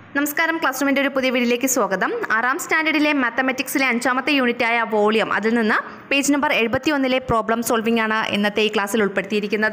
നമസ്കാരം ക്ലാസ് റൂമിൻ്റെ ഒരു പുതിയ വീഡിയോയിലേക്ക് സ്വാഗതം ആറാം സ്റ്റാൻഡേർഡിലെ മാത്തമെറ്റിക്സിലെ അഞ്ചാമത്തെ യൂണിറ്റായ വോളിയം അതിൽ നിന്ന് പേജ് നമ്പർ എഴുപത്തി ഒന്നിലെ പ്രോബ്ലം സോൾവിംഗ് ആണ് ഇന്നത്തെ ഈ ക്ലാസ്സിൽ ഉൾപ്പെടുത്തിയിരിക്കുന്നത്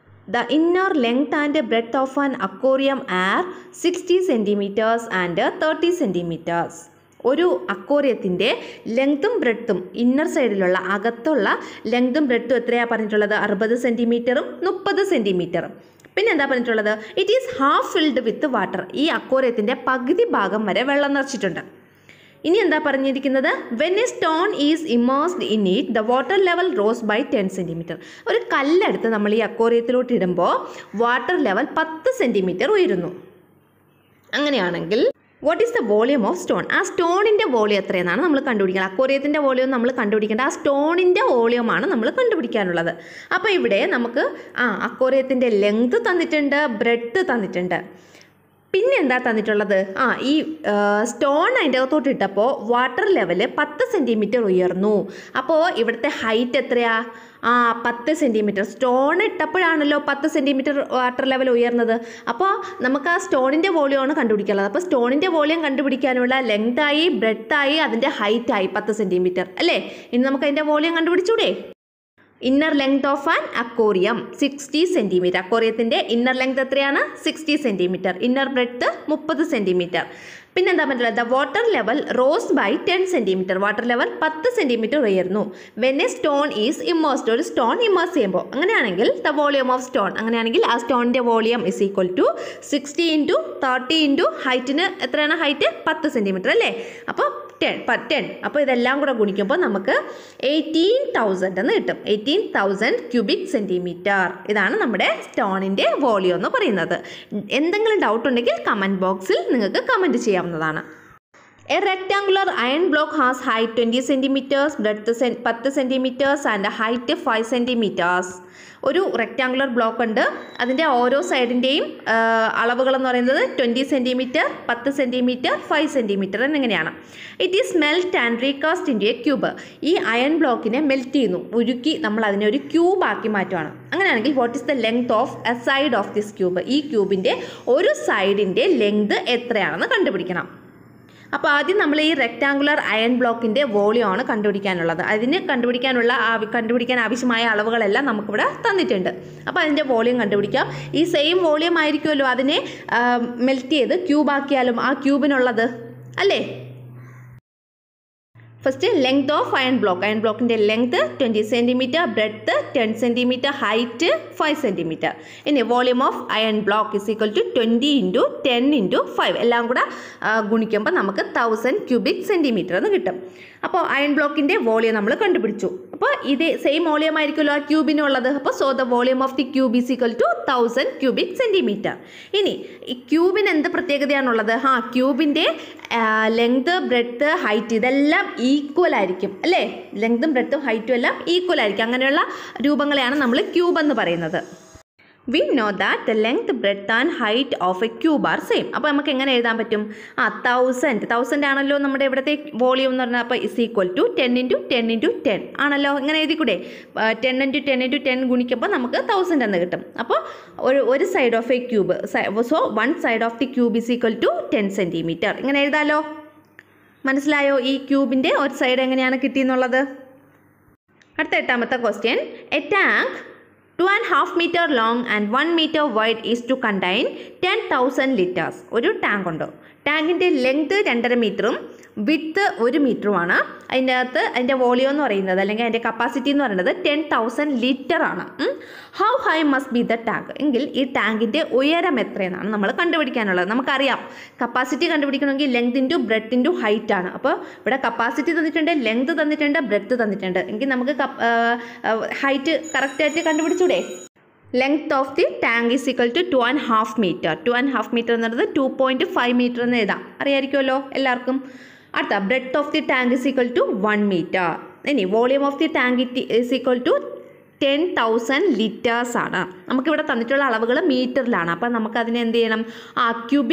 the inner length and breadth of an aquarium are sixty centimetres and thirty centimetres ഒരു അക്കോറിയത്തിൻ്റെ ലെങ്തും ബ്രെഡ്ത്തും ഇന്നർ സൈഡിലുള്ള അകത്തുള്ള ലെങ്തും ബ്രെഡ്ത്തും എത്രയാണ് പറഞ്ഞിട്ടുള്ളത് അറുപത് സെൻറ്റിമീറ്ററും മുപ്പത് സെൻറ്റിമീറ്ററും പിന്നെ എന്താ പറഞ്ഞിട്ടുള്ളത് it is half filled with water ഈ അക്കോറിയത്തിൻ്റെ പകുതി ഭാഗം വരെ വെള്ളം നിറച്ചിട്ടുണ്ട് ഇനി എന്താ പറഞ്ഞിരിക്കുന്നത് when a stone is immersed in it the water level rose by ten centimetre ഒരു കല്ലെടുത്ത് നമ്മൾ ഈ അക്കോറിയത്തിലോട്ട് ഇടുമ്പോൾ വാട്ടർ ലെവൽ പത്ത് സെൻറ്റിമീറ്റർ ഉയരുന്നു അങ്ങനെയാണെങ്കിൽ what is the volume of stone ആ സ്റ്റോണിൻ്റെ വോളിയം എത്രയെന്നാണ് നമ്മൾ കണ്ടുപിടിക്കുന്നത് അക്കോറിയത്തിൻ്റെ വോളിയം നമ്മൾ കണ്ടുപിടിക്കേണ്ട ആ സ്റ്റോണിൻ്റെ വോളിയമാണ് നമ്മൾ കണ്ടുപിടിക്കാനുള്ളത് അപ്പോൾ ഇവിടെ നമുക്ക് ആ അക്കോറിയത്തിൻ്റെ ലെങ്ത് തന്നിട്ടുണ്ട് ബ്രെഡ് തന്നിട്ടുണ്ട് പിന്നെ എന്താ തന്നിട്ടുള്ളത് ആ ഈ സ്റ്റോൺ അതിൻ്റെ അകത്തോട്ട് ഇട്ടപ്പോൾ വാട്ടർ ലെവല് പത്ത് സെൻറ്റിമീറ്റർ ഉയർന്നു അപ്പോൾ ഇവിടുത്തെ ഹൈറ്റ് എത്രയാ ആ പത്ത് സെൻറ്റിമീറ്റർ സ്റ്റോൺ ഇട്ടപ്പോഴാണല്ലോ പത്ത് സെൻറ്റിമീറ്റർ വാട്ടർ ലെവൽ ഉയർന്നത് അപ്പോൾ നമുക്ക് ആ സ്റ്റോണിൻ്റെ വോളിയമാണ് കണ്ടുപിടിക്കാനുള്ളത് അപ്പോൾ സ്റ്റോണിൻ്റെ വോളിയം കണ്ടുപിടിക്കാനുള്ള ലെങ്തായി ബ്രെഡായി അതിൻ്റെ ഹൈറ്റായി പത്ത് സെൻറ്റിമീറ്റർ അല്ലേ ഇനി നമുക്ക് അതിൻ്റെ വോളിയം കണ്ടുപിടിച്ചൂടെ inner length of an aquarium sixty centimetre അക്കോറിയത്തിൻ്റെ ഇന്നർ ലെങ്ത് എത്രയാണ് സിക്സ്റ്റി സെൻറ്റിമീറ്റർ ഇന്നർ ബ്രെഡ്ത്ത് മുപ്പത് സെൻറ്റിമീറ്റർ പിന്നെ എന്താ പറ്റുള്ളത് the water level rose by ten centimetre water level പത്ത് സെൻറ്റിമീറ്റർ ഉയർന്നു when a stone is immersed ഒരു സ്റ്റോൺ ഇമേഴ്സ് ചെയ്യുമ്പോൾ അങ്ങനെയാണെങ്കിൽ ദ വോളിയം ഓഫ് സ്റ്റോൺ അങ്ങനെയാണെങ്കിൽ ആ സ്റ്റോണിൻ്റെ volume is equal to sixty into thirty into ഹൈറ്റിന് എത്രയാണ് ഹൈറ്റ് പത്ത് സെൻറ്റിമീറ്റർ അല്ലേ അപ്പോൾ ടെൻ ടെൻ അപ്പോൾ ഇതെല്ലാം കൂടെ ഗുണിക്കുമ്പോൾ നമുക്ക് എയ്റ്റീൻ തൗസൻഡ് എന്ന് കിട്ടും എയ്റ്റീൻ തൗസൻഡ് ക്യൂബിക് സെൻറ്റിമീറ്റർ ഇതാണ് നമ്മുടെ സ്റ്റോണിൻ്റെ വോളിയം എന്ന് പറയുന്നത് എന്തെങ്കിലും ഡൗട്ട് ഉണ്ടെങ്കിൽ കമൻറ്റ് ബോക്സിൽ നിങ്ങൾക്ക് കമൻറ്റ് ചെയ്യാവുന്നതാണ് a rectangular iron block has height twenty centimetres breadth സെൻ പത്ത് centimetres and height five centimetres ഒരു റെക്ടാങ്കുലർ ബ്ലോക്ക് ഉണ്ട് അതിൻ്റെ ഓരോ സൈഡിൻ്റെയും അളവുകൾ എന്ന് പറയുന്നത് ട്വൻറ്റി സെൻറ്റിമീറ്റർ പത്ത് സെൻറ്റിമീറ്റർ ഫൈവ് സെൻറ്റിമീറ്റർ എന്നിങ്ങനെയാണ് it is melt and recast in a cube ഈ അയൺ ബ്ലോക്കിനെ മെൽറ്റ് ചെയ്യുന്നു ഉരുക്കി നമ്മൾ അതിനെ ഒരു ക്യൂബാക്കി മാറ്റുവാണ് അങ്ങനെയാണെങ്കിൽ what is the length of a side of this cube ഈ ക്യൂബിൻ്റെ ഒരു സൈഡിൻ്റെ ലെങ്ത് എത്രയാണെന്ന് കണ്ടുപിടിക്കണം അപ്പോൾ ആദ്യം നമ്മൾ ഈ റെക്റ്റാങ്കുലർ അയൺ ബ്ലോക്കിൻ്റെ വോളിയമാണ് കണ്ടുപിടിക്കാനുള്ളത് അതിന് കണ്ടുപിടിക്കാനുള്ള ആവ- കണ്ടുപിടിക്കാൻ ആവശ്യമായ അളവുകളെല്ലാം നമുക്കിവിടെ തന്നിട്ടുണ്ട് അപ്പോൾ അതിൻ്റെ വോളിയം കണ്ടുപിടിക്കാം ഈ സെയിം വോളിയം ആയിരിക്കുമല്ലോ അതിനെ മെൽറ്റ് ചെയ്ത് ക്യൂബാക്കിയാലും ആ ക്യൂബിനുള്ളത് അല്ലേ first length of iron block iron ബ്ലോക്കിൻ്റെ length twenty centimetre breadth ten centimetre height five centimetre ഇനി volume of iron block is equal to twenty into ten into five എല്ലാം കൂടെ ആ, ഗുണിക്കുമ്പോൾ നമുക്ക് തൗസൻഡ് ക്യൂബിക് സെൻറ്റിമീറ്റർ എന്ന് കിട്ടും അപ്പോൾ അയൺ ബ്ലോക്കിൻ്റെ വോളിയം നമ്മൾ കണ്ടുപിടിച്ചു അപ്പോൾ ഇതേ സെയിം വോളിയം ആയിരിക്കുമല്ലോ ആ ക്യൂബിനുള്ളത് അപ്പോൾ so the volume of the cube is equal to thousand cubic centimetre ഇനി ഈ ക്യൂബിന് എന്ത് പ്രത്യേകതയാണുള്ളത് ആ ക്യൂബിൻ്റെ ലെങ്ത് ബ്രെഡ്ത്ത് ഹൈറ്റ് ഇതെല്ലാം ഈക്വൽ ആയിരിക്കും അല്ലേ ലെങ്തും ബ്രെഡ്ത്തും ഹൈറ്റും എല്ലാം ഈക്വൽ ആയിരിക്കും അങ്ങനെയുള്ള രൂപങ്ങളെയാണ് നമ്മൾ ക്യൂബ് എന്ന് പറയുന്നത് we know that the length breadth and height of a cube are same അപ്പോൾ നമുക്ക് എങ്ങനെ എഴുതാൻ പറ്റും ആ തൗസൻഡ് തൗസൻഡ് ആണല്ലോ നമ്മുടെ ഇവിടുത്തെ വോളിയം എന്ന് പറഞ്ഞാൽ അപ്പോൾ is equal to ten into ten into ten ആണല്ലോ ഇങ്ങനെ എഴുതിക്കൂടെ ten into ten into ten ഗുണിക്കുമ്പോൾ നമുക്ക് തൗസൻഡ് എന്ന് കിട്ടും അപ്പോൾ ഒരു ഒരു side of a cube so one side of the cube is equal to ten centimetre ഇങ്ങനെ എഴുതാലോ മനസ്സിലായോ ഈ ക്യൂബിൻ്റെ ഒരു സൈഡ് എങ്ങനെയാണ് കിട്ടിയെന്നുള്ളത് അടുത്ത എട്ടാമത്തെ question a tank two and half metre long and one metre wide is to contain ten thousand litres ഒരു ടാങ്ക് ഉണ്ട് ടാങ്കിൻ്റെ ലെങ്ത് രണ്ടര മീറ്ററും വിഡ്ത്ത് ഒരു മീറ്ററുമാണ് അതിൻ്റെ അകത്ത് അതിൻ്റെ വോളിയം എന്ന് പറയുന്നത് അല്ലെങ്കിൽ അതിൻ്റെ കപ്പാസിറ്റി എന്ന് പറയുന്നത് ടെൻ തൗസൻഡ് ലിറ്റർ ആണ് how high must be the tank എങ്കിൽ ഈ ടാങ്കിൻ്റെ ഉയരം എത്രയെന്നാണ് നമ്മൾ കണ്ടുപിടിക്കാനുള്ളത് നമുക്കറിയാം കപ്പാസിറ്റി കണ്ടുപിടിക്കണമെങ്കിൽ length into breadth into height ആണ് അപ്പോൾ ഇവിടെ കപ്പാസിറ്റി തന്നിട്ടുണ്ട് ലെങ്ത് തന്നിട്ടുണ്ട് ബ്രെഡ് തന്നിട്ടുണ്ട് എങ്കിൽ നമുക്ക് ഹൈറ്റ് കറക്റ്റായിട്ട് കണ്ടുപിടിച്ചൂടെ length of the tank is equal to two and half metre two and half metre എന്ന് പറയുന്നത് ടു പോയിൻറ്റ് ഫൈവ് മീറ്റർ എന്ന് എഴുതാം അറിയാമായിരിക്കുമല്ലോ എല്ലാവർക്കും അടുത്ത breadth of the tank is equal to one metre ഇനി volume of the tank is equal to ten thousand litres ആണ് നമുക്കിവിടെ തന്നിട്ടുള്ള അളവുകൾ മീറ്ററിലാണ് അപ്പം നമുക്കതിനെ എന്ത് ചെയ്യണം ആ ക്യൂബിക്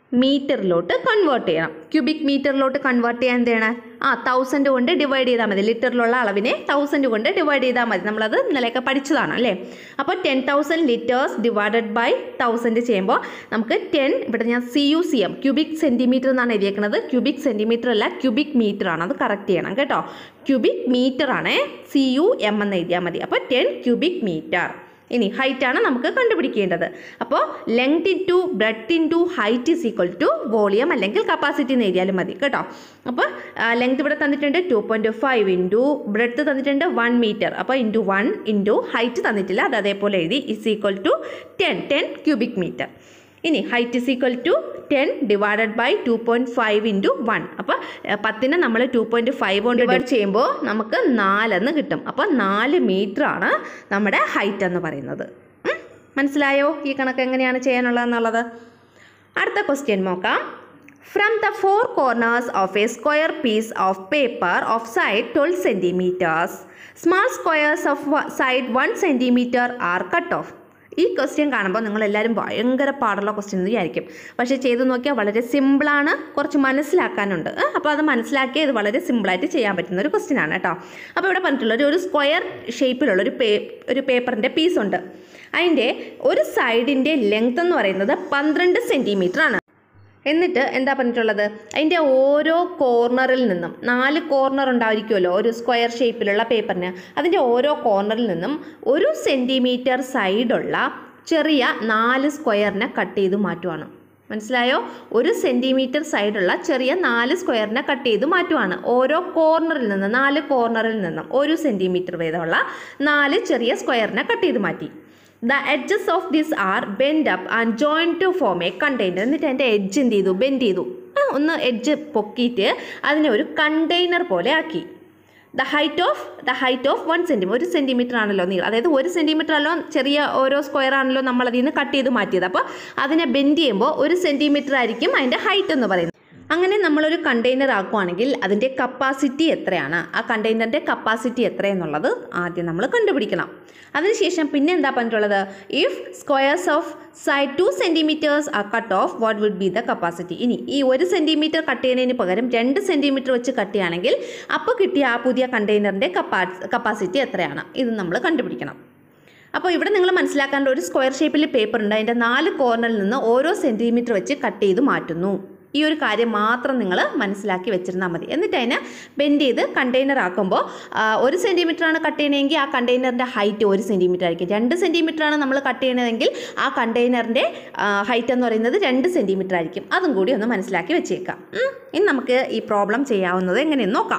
മീറ്ററിലോട്ട് കൺവേർട്ട് ചെയ്യണം ക്യൂബിക് മീറ്ററിലോട്ട് കൺവേർട്ട് ചെയ്യാൻ എന്ത് ചെയ്യണം ആ തൗസൻഡ് കൊണ്ട് ഡിവൈഡ് ചെയ്താൽ മതി ലിറ്ററിലുള്ള അളവിനെ തൗസൻഡ് കൊണ്ട് ഡിവൈഡ് ചെയ്താൽ മതി നമ്മളത് ഇന്നലെയൊക്കെ പഠിച്ചതാണ് അല്ലേ അപ്പോൾ ten thousand litres divided by thousand ചെയ്യുമ്പോൾ നമുക്ക് ടെൻ ഇവിടെ ഞാൻ C U C M cubic centimetre എന്നാണ് എഴുതിയേക്കുന്നത് ക്യൂബിക് സെൻറ്റിമീറ്റർ അല്ല ക്യൂബിക് മീറ്റർ ആണ് അത് കറക്റ്റ് ചെയ്യണം കേട്ടോ ക്യൂബിക് മീറ്റർ ആണ് സി യു എം എന്ന് എഴുതിയാൽ മതി അപ്പോൾ ടെൻ ക്യൂബിക് മീറ്റർ ഇനി ഹൈറ്റ് ആണ് നമുക്ക് കണ്ടുപിടിക്കേണ്ടത് അപ്പോൾ length into breadth into height is equal to volume അല്ലെങ്കിൽ കപ്പാസിറ്റി എന്ന് എഴുതിയാലും മതി കേട്ടോ അപ്പോൾ ലെങ്ത് ഇവിടെ തന്നിട്ടുണ്ട് two point five into breadth തന്നിട്ടുണ്ട് വൺ മീറ്റർ അപ്പോൾ ഇൻറ്റു വൺ ഇൻറ്റു ഹൈറ്റ് തന്നിട്ടില്ല അത് അതേപോലെ എഴുതി is equal to ten ten cubic metre ഇനി height is equal to ten divided by two point five into one അപ്പോൾ പത്തിന് നമ്മൾ ടു പോയിൻറ്റ് ഫൈവ് കൊണ്ട് ഡിവൈഡ് ചെയ്യുമ്പോൾ നമുക്ക് നാലെന്ന് കിട്ടും അപ്പോൾ നാല് മീറ്റർ ആണ് നമ്മുടെ ഹൈറ്റ് എന്ന് പറയുന്നത് ഉം? മനസ്സിലായോ ഈ കണക്ക് എങ്ങനെയാണ് ചെയ്യാനുള്ളതെന്നുള്ളത് അടുത്ത ക്വസ്റ്റ്യൻ നോക്കാം from the four corners of a square piece of paper of side twelve centimetres small squares of side one centimetre are cut off ഈ ക്വസ്റ്റ്യൻ കാണുമ്പോൾ നിങ്ങൾ എല്ലാവരും ഭയങ്കര പാടുള്ള ക്വസ്റ്റ്യൻ എന്ന് വിചാരിക്കും പക്ഷേ ചെയ്ത് നോക്കിയാൽ വളരെ സിമ്പിളാണ് കുറച്ച് മനസ്സിലാക്കാനുണ്ട് ഏ? അപ്പോൾ അത് മനസ്സിലാക്കി ഇത് വളരെ സിമ്പിളായിട്ട് ചെയ്യാൻ പറ്റുന്ന ഒരു ക്വസ്റ്റ്യൻ ആണ് കേട്ടോ അപ്പോൾ ഇവിടെ പറഞ്ഞിട്ടുള്ള ഒരു സ്ക്വയർ ഷേപ്പിലുള്ള ഒരു പേ ഒരു പേപ്പറിൻ്റെ പീസുണ്ട് അതിൻ്റെ ഒരു സൈഡിൻ്റെ ലെങ്ത് എന്ന് പറയുന്നത് പന്ത്രണ്ട് സെൻറ്റിമീറ്റർ ആണ് എന്നിട്ട് എന്താ പറഞ്ഞിട്ടുള്ളത് അതിൻ്റെ ഓരോ കോർണറിൽ നിന്നും നാല് കോർണർ ഉണ്ടായിരിക്കുമല്ലോ ഒരു സ്ക്വയർ ഷേപ്പിലുള്ള പേപ്പറിന് അതിൻ്റെ ഓരോ കോർണറിൽ നിന്നും ഒരു സെൻറ്റിമീറ്റർ സൈഡുള്ള ചെറിയ നാല് സ്ക്വയറിനെ കട്ട് ചെയ്ത് മാറ്റുവാണ് മനസ്സിലായോ ഒരു സെൻറ്റിമീറ്റർ സൈഡുള്ള ചെറിയ നാല് സ്ക്വയറിനെ കട്ട് ചെയ്ത് മാറ്റുവാണ് ഓരോ കോർണറിൽ നിന്ന് നാല് കോർണറിൽ നിന്നും ഒരു സെൻറ്റിമീറ്റർ വീതമുള്ള നാല് ചെറിയ സ്ക്വയറിനെ കട്ട് ചെയ്ത് മാറ്റി the edges of this are bend up and join to form a container എന്നിട്ട് അതിൻ്റെ എഡ്ജ് എന്ത് ചെയ്തു ബെൻഡ് ചെയ്തു ആ, ഒന്ന് എഡ്ജ് പൊക്കിയിട്ട് അതിനെ ഒരു കണ്ടെയ്നർ പോലെ ആക്കി the height of the height of one centimetre ഒരു സെൻറ്റിമീറ്റർ ആണല്ലോ നീളം അതായത് ഒരു സെൻറ്റിമീറ്റർ ആണല്ലോ ചെറിയ ഓരോ സ്ക്വയർ ആണല്ലോ നമ്മൾ അതിൽ നിന്ന് കട്ട് ചെയ്ത് മാറ്റിയത് അപ്പോൾ അതിനെ ബെൻഡ് ചെയ്യുമ്പോൾ ഒരു സെൻറ്റിമീറ്റർ ആയിരിക്കും അതിൻ്റെ ഹൈറ്റ് എന്ന് പറയുന്നത് അങ്ങനെ നമ്മളൊരു കണ്ടെയ്നർ ആക്കുവാണെങ്കിൽ അതിൻ്റെ കപ്പാസിറ്റി എത്രയാണ് ആ കണ്ടെയ്നറിൻ്റെ കപ്പാസിറ്റി എത്രയെന്നുള്ളത് ആദ്യം നമ്മൾ കണ്ടുപിടിക്കണം അതിനുശേഷം പിന്നെ എന്താ പറഞ്ഞിട്ടുള്ളത് if squares of side two centimetres are cut off what would be the capacity ഇനി ഈ ഒരു സെൻറ്റിമീറ്റർ കട്ട് ചെയ്യുന്നതിന് പകരം രണ്ട് സെൻറ്റിമീറ്റർ വെച്ച് കട്ട് ചെയ്യുകയാണെങ്കിൽ അപ്പോൾ കിട്ടിയ ആ പുതിയ കണ്ടെയ്നറിൻ്റെ കപ്പാ കപ്പാസിറ്റി എത്രയാണ് ഇത് നമ്മൾ കണ്ടുപിടിക്കണം അപ്പോൾ ഇവിടെ നിങ്ങൾ മനസ്സിലാക്കേണ്ട ഒരു സ്ക്വയർ ഷേപ്പിൽ പേപ്പർ ഉണ്ട് അതിൻ്റെ നാല് കോർണറിൽ നിന്ന് ഓരോ സെൻറ്റിമീറ്റർ വെച്ച് കട്ട് ചെയ്ത് മാറ്റുന്നു ഈ ഒരു കാര്യം മാത്രം നിങ്ങൾ മനസ്സിലാക്കി വെച്ചിരുന്നാൽ മതി എന്നിട്ട് അതിനെ ബെൻഡ് ചെയ്ത് കണ്ടെയ്നർ ആക്കുമ്പോൾ ആ, ഒരു സെൻറ്റിമീറ്റർ ആണ് കട്ട് ചെയ്യണമെങ്കിൽ ആ കണ്ടെയ്നറിൻ്റെ ഹൈറ്റ് ഒരു സെൻറ്റിമീറ്റർ ആയിരിക്കും രണ്ട് സെൻറ്റിമീറ്റർ ആണ് നമ്മൾ കട്ട് ചെയ്യണതെങ്കിൽ ആ കണ്ടെയ്നറിൻ്റെ ഹൈറ്റ് എന്ന് പറയുന്നത് രണ്ട് സെൻറ്റിമീറ്റർ ആയിരിക്കും അതും കൂടി ഒന്ന് മനസ്സിലാക്കി വെച്ചേക്കാം ഉം. ഇനി നമുക്ക് ഈ പ്രോബ്ലം ചെയ്യാവുന്നത് എങ്ങനെയെന്ന് നോക്കാം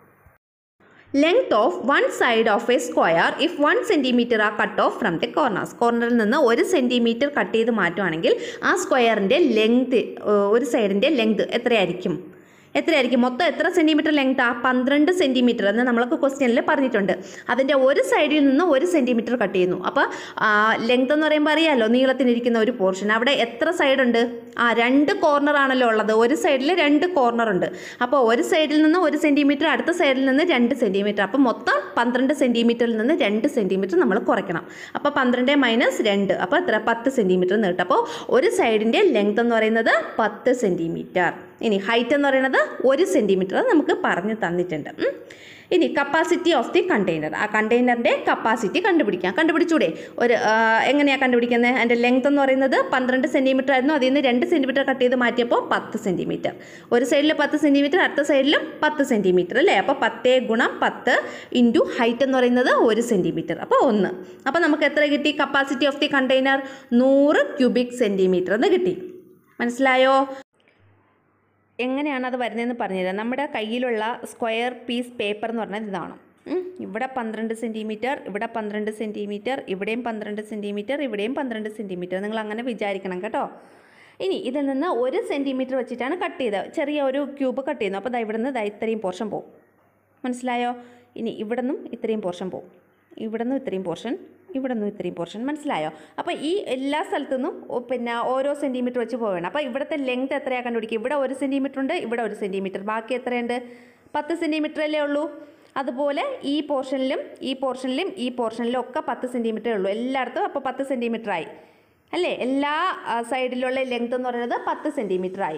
length of one side of a square if one centimetre are cut off from the corners കോർണറിൽ നിന്ന് ഒരു സെൻറ്റിമീറ്റർ കട്ട് ചെയ്ത് മാറ്റുവാണെങ്കിൽ ആ സ്ക്വയറിൻ്റെ ലെങ്ത് ഒരു സൈഡിൻ്റെ ലെങ്ത് എത്രയായിരിക്കും എത്രയായിരിക്കും മൊത്തം എത്ര സെൻറ്റിമീറ്റർ ലെങ്ത് ആ പന്ത്രണ്ട് സെൻറ്റിമീറ്റർ എന്ന് നമ്മൾക്ക് ക്വസ്റ്റ്യനിൽ പറഞ്ഞിട്ടുണ്ട് അതിൻ്റെ ഒരു സൈഡിൽ നിന്ന് ഒരു സെൻറ്റിമീറ്റർ കട്ട് ചെയ്യുന്നു അപ്പോൾ ലെങ്ത് എന്ന് പറയുമ്പോൾ അറിയാമല്ലോ നീളത്തിനിരിക്കുന്ന ഒരു പോർഷൻ അവിടെ എത്ര സൈഡ് ഉണ്ട് ആ രണ്ട് കോർണർ ആണല്ലോ ഉള്ളത് ഒരു സൈഡിൽ രണ്ട് കോർണർ ഉണ്ട് അപ്പോൾ ഒരു സൈഡിൽ നിന്ന് ഒരു സെൻറ്റിമീറ്റർ അടുത്ത സൈഡിൽ നിന്ന് രണ്ട് സെൻറ്റിമീറ്റർ അപ്പോൾ മൊത്തം പന്ത്രണ്ട് സെൻറ്റിമീറ്ററിൽ നിന്ന് രണ്ട് സെൻറ്റിമീറ്റർ നമ്മൾ കുറയ്ക്കണം അപ്പോൾ പന്ത്രണ്ട് മൈനസ് രണ്ട് അപ്പോൾ എത്ര പത്ത് സെൻറ്റിമീറ്റർ നീട്ടും അപ്പോൾ ഒരു സൈഡിൻ്റെ ലെങ്ത് എന്ന് പറയുന്നത് പത്ത് സെൻറ്റിമീറ്റർ ഇനി ഹൈറ്റ് എന്ന് പറയുന്നത് ഒരു സെൻറ്റിമീറ്റർ നമുക്ക് പറഞ്ഞു തന്നിട്ടുണ്ട് ഉം. ഇനി കപ്പാസിറ്റി ഓഫ് ദി കണ്ടെയ്നർ ആ കണ്ടെയ്നറിൻ്റെ കപ്പാസിറ്റി കണ്ടുപിടിക്കാം കണ്ടുപിടിച്ചൂടെ ഒരു എങ്ങനെയാണ് കണ്ടുപിടിക്കുന്നത് അതിൻ്റെ ലെങ്ത് എന്ന് പറയുന്നത് പന്ത്രണ്ട് സെൻറ്റിമീറ്റർ ആയിരുന്നു അതിൽ നിന്ന് രണ്ട് സെൻറ്റിമീറ്റർ കട്ട് ചെയ്ത് മാറ്റിയപ്പോൾ പത്ത് സെൻറ്റിമീറ്റർ ഒരു സൈഡിൽ പത്ത് സെൻറ്റിമീറ്റർ അടുത്ത സൈഡിലും പത്ത് സെൻറ്റിമീറ്റർ അല്ലേ അപ്പോൾ പത്തേ ഗുണം പത്ത് ഇൻറ്റു ഹൈറ്റ് എന്ന് പറയുന്നത് ഒരു സെൻറ്റിമീറ്റർ അപ്പോൾ ഒന്ന് അപ്പോൾ നമുക്ക് എത്ര കിട്ടി കപ്പാസിറ്റി ഓഫ് ദി കണ്ടെയ്നർ നൂറ് ക്യൂബിക് സെൻറ്റിമീറ്റർ എന്ന് കിട്ടി മനസ്സിലായോ എങ്ങനെയാണ് അത് വരുന്നതെന്ന് പറഞ്ഞുതരാം നമ്മുടെ കയ്യിലുള്ള സ്ക്വയർ പീസ് പേപ്പർ എന്ന് പറഞ്ഞാൽ ഇതാണ് ഉം. ഇവിടെ പന്ത്രണ്ട് സെൻറ്റിമീറ്റർ ഇവിടെ പന്ത്രണ്ട് സെൻറ്റിമീറ്റർ ഇവിടെയും പന്ത്രണ്ട് സെൻറ്റിമീറ്റർ ഇവിടെയും പന്ത്രണ്ട് സെൻറ്റിമീറ്റർ നിങ്ങൾ അങ്ങനെ വിചാരിക്കണം കേട്ടോ ഇനി ഇതിൽ നിന്ന് ഒരു സെൻറ്റിമീറ്റർ വെച്ചിട്ടാണ് കട്ട് ചെയ്തത് ചെറിയ ഒരു ക്യൂബ് കട്ട് ചെയ്യുന്നു അപ്പോൾ ദാ ഇവിടെ നിന്ന് ദാ ഇത്രയും പോർഷൻ പോകും മനസ്സിലായോ ഇനി ഇവിടെ നിന്നും ഇത്രയും പോർഷൻ പോകും ഇവിടെ നിന്നും ഇത്രയും പോർഷൻ ഇവിടെ നിന്നും ഇത്രയും പോർഷൻ മനസ്സിലായോ അപ്പോൾ ഈ എല്ലാ സ്ഥലത്തു നിന്നും ഒ- പിന്നെ ഓരോ സെൻറ്റിമീറ്റർ വെച്ച് പോവുകയാണ് അപ്പോൾ ഇവിടുത്തെ ലെങ്ത് എത്രയാണ് കണ്ടുപിടിക്കുക ഇവിടെ ഒരു സെൻറ്റിമീറ്റർ ഉണ്ട് ഇവിടെ ഒരു സെൻറ്റിമീറ്റർ ബാക്കി എത്രയുണ്ട് പത്ത് സെൻറ്റിമീറ്റർ അല്ലേ ഉള്ളൂ അതുപോലെ ഈ പോർഷനിലും ഈ പോർഷനിലും ഈ പോർഷനിലും ഒക്കെ പത്ത് സെൻറ്റിമീറ്ററേ ഉള്ളൂ എല്ലായിടത്തും അപ്പോൾ പത്ത് സെൻറ്റിമീറ്റർ ആയി അല്ലേ എല്ലാ ആ, സൈഡിലുള്ള ലെങ്ത് എന്ന് പറയുന്നത് പത്ത് സെൻറ്റിമീറ്റർ ആയി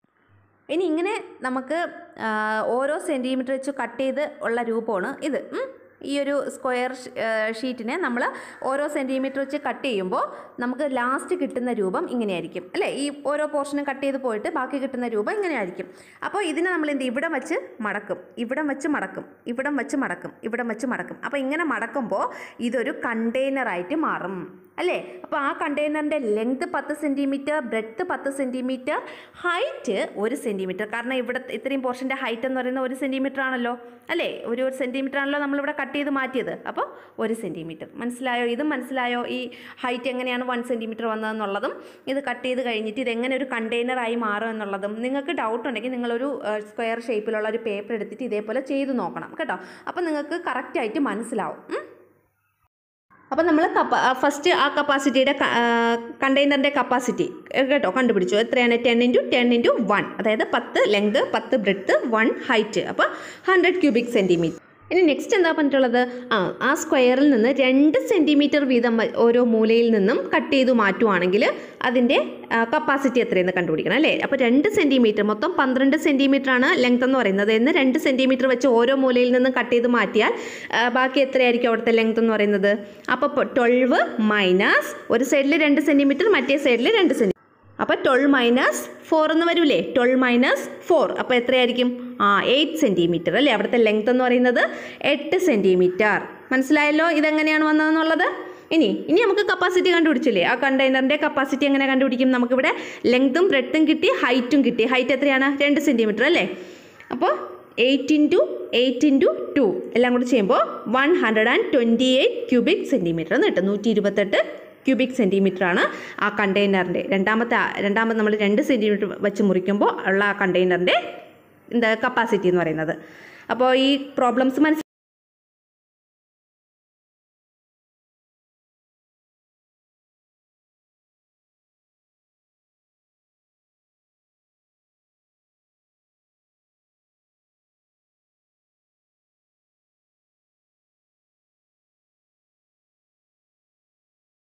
ഇനി ഇങ്ങനെ നമുക്ക് ആ, ഓരോ സെൻറ്റിമീറ്റർ വെച്ച് കട്ട് ചെയ്ത് ഉള്ള രൂപമാണ് ഇത് ഉം. ഈ ഒരു സ്ക്വയർ ഷീറ്റിനെ നമ്മൾ ഓരോ സെൻറ്റിമീറ്റർ വെച്ച് കട്ട് ചെയ്യുമ്പോൾ നമുക്ക് ലാസ്റ്റ് കിട്ടുന്ന രൂപം ഇങ്ങനെയായിരിക്കും അല്ലേ ഈ ഓരോ പോർഷനും കട്ട് ചെയ്ത് പോയിട്ട് ബാക്കി കിട്ടുന്ന രൂപം ഇങ്ങനെയായിരിക്കും അപ്പോൾ ഇതിനെ നമ്മൾ എന്ത് ചെയ്യും? ഇവിടം വെച്ച് മടക്കും ഇവിടം വെച്ച് മടക്കും ഇവിടം വെച്ച് മടക്കും ഇവിടം വെച്ച് മടക്കും അപ്പോൾ ഇങ്ങനെ മടക്കുമ്പോൾ ഇതൊരു കണ്ടെയ്നറായിട്ട് മാറും അല്ലേ അപ്പോൾ ആ കണ്ടെയ്നറിൻ്റെ ലെങ്ത് പത്ത് സെൻറ്റിമീറ്റർ ബ്രെഡ്ത്ത് പത്ത് സെൻറ്റിമീറ്റർ ഹൈറ്റ് ഒരു സെൻറ്റിമീറ്റർ കാരണം ഇവിടെ ഇത്രയും പോർഷൻ്റെ ഹൈറ്റ് എന്ന് പറയുന്നത് ഒരു സെൻറ്റിമീറ്റർ ആണല്ലോ അല്ലേ ഒരു ഒരു സെൻറ്റിമീറ്റർ ആണല്ലോ നമ്മളിവിടെ കട്ട് ചെയ്ത് മാറ്റിയത് അപ്പോൾ ഒരു സെൻറ്റിമീറ്റർ മനസ്സിലായോ ഇതും മനസ്സിലായോ ഈ ഹൈറ്റ് എങ്ങനെയാണ് വൺ സെൻറ്റിമീറ്റർ വന്നതെന്നുള്ളതും ഇത് കട്ട് ചെയ്ത് കഴിഞ്ഞിട്ട് ഇതെങ്ങനെ ഒരു കണ്ടെയ്നറായി മാറും എന്നുള്ളതും നിങ്ങൾക്ക് ഡൗട്ട് ഉണ്ടെങ്കിൽ നിങ്ങളൊരു സ്ക്വയർ ഷേപ്പിലുള്ള ഒരു പേപ്പർ എടുത്തിട്ട് ഇതേപോലെ ചെയ്ത് നോക്കണം കേട്ടോ അപ്പോൾ നിങ്ങൾക്ക് കറക്റ്റായിട്ട് മനസ്സിലാവും ഉം. അപ്പം നമ്മൾ കപ്പ ഫസ്റ്റ് ആ കപ്പാസിറ്റിയുടെ കണ്ടെയ്നറിൻ്റെ കപ്പാസിറ്റി കേട്ടോ കണ്ടുപിടിച്ചു എത്രയാണ് ten into ten into one അതായത് പത്ത് ലെങ്ത് പത്ത് ബ്രെഡ്ത്ത് വൺ ഹൈറ്റ് അപ്പോൾ ഹൺഡ്രഡ് ക്യൂബിക് സെൻറ്റിമീറ്റർ ഇനി നെക്സ്റ്റ് എന്താ പറഞ്ഞിട്ടുള്ളത് ആ ആ സ്ക്വയറിൽ നിന്ന് രണ്ട് സെൻറ്റിമീറ്റർ വീതം വ- ഓരോ മൂലയിൽ നിന്നും കട്ട് ചെയ്ത് മാറ്റുവാണെങ്കിൽ അതിൻ്റെ കപ്പാസിറ്റി എത്രയെന്ന് കണ്ടുപിടിക്കണം അല്ലേ അപ്പോൾ രണ്ട് സെൻറ്റിമീറ്റർ മൊത്തം പന്ത്രണ്ട് സെൻറ്റിമീറ്റർ ആണ് ലെങ്ത് എന്ന് പറയുന്നത് എന്ന് രണ്ട് സെൻറ്റിമീറ്റർ വെച്ച് ഓരോ മൂലയിൽ നിന്നും കട്ട് ചെയ്ത് മാറ്റിയാൽ ആ, ബാക്കി എത്രയായിരിക്കും അവിടുത്തെ ലെങ്ത് എന്ന് പറയുന്നത് അപ്പോൾ ട്വൽവ് മൈനസ് ഒരു സൈഡിൽ രണ്ട് സെൻറ്റിമീറ്റർ മറ്റേ സൈഡിൽ രണ്ട് സെൻറ്റി അപ്പോൾ ട്വൽവ് മൈനസ് ഫോർ എന്ന് വരൂലേ ട്വൽവ് മൈനസ് ഫോർ അപ്പോൾ എത്രയായിരിക്കും ആ എയ്റ്റ് സെൻറ്റിമീറ്റർ അല്ലേ അവിടുത്തെ ലെങ്ത് എന്ന് പറയുന്നത് എട്ട് സെൻറ്റിമീറ്റർ മനസ്സിലായല്ലോ ഇതെങ്ങനെയാണ് വന്നതെന്നുള്ളത് ഇനി ഇനി നമുക്ക് കപ്പാസിറ്റി കണ്ടുപിടിച്ചില്ലേ ആ കണ്ടെയ്നറിൻ്റെ കപ്പാസിറ്റി എങ്ങനെ കണ്ടുപിടിക്കും നമുക്കിവിടെ ലെങ്തും ബ്രെഡ്ത്തും കിട്ടി ഹൈറ്റും കിട്ടി ഹൈറ്റ് എത്രയാണ് രണ്ട് സെൻറ്റിമീറ്റർ അല്ലേ അപ്പോൾ eight into eight into two എല്ലാം കൂടി ചെയ്യുമ്പോൾ one hundred and twenty eight cubic centimetre എന്ന് കിട്ടും നൂറ്റി ഇരുപത്തെട്ട് ക്യൂബിക് സെൻറ്റിമീറ്റർ ആണ് ആ കണ്ടെയ്നറിൻ്റെ രണ്ടാമത്തെ ആ- രണ്ടാമത് നമ്മൾ രണ്ട് സെൻറ്റിമീറ്റർ വെച്ച് മുറിക്കുമ്പോൾ ഉള്ള ആ കണ്ടെയ്നറിൻ്റെ എന്താ കപ്പാസിറ്റി എന്ന് പറയുന്നത് അപ്പോൾ ഈ പ്രോബ്ലംസ് മനസ്സിലായി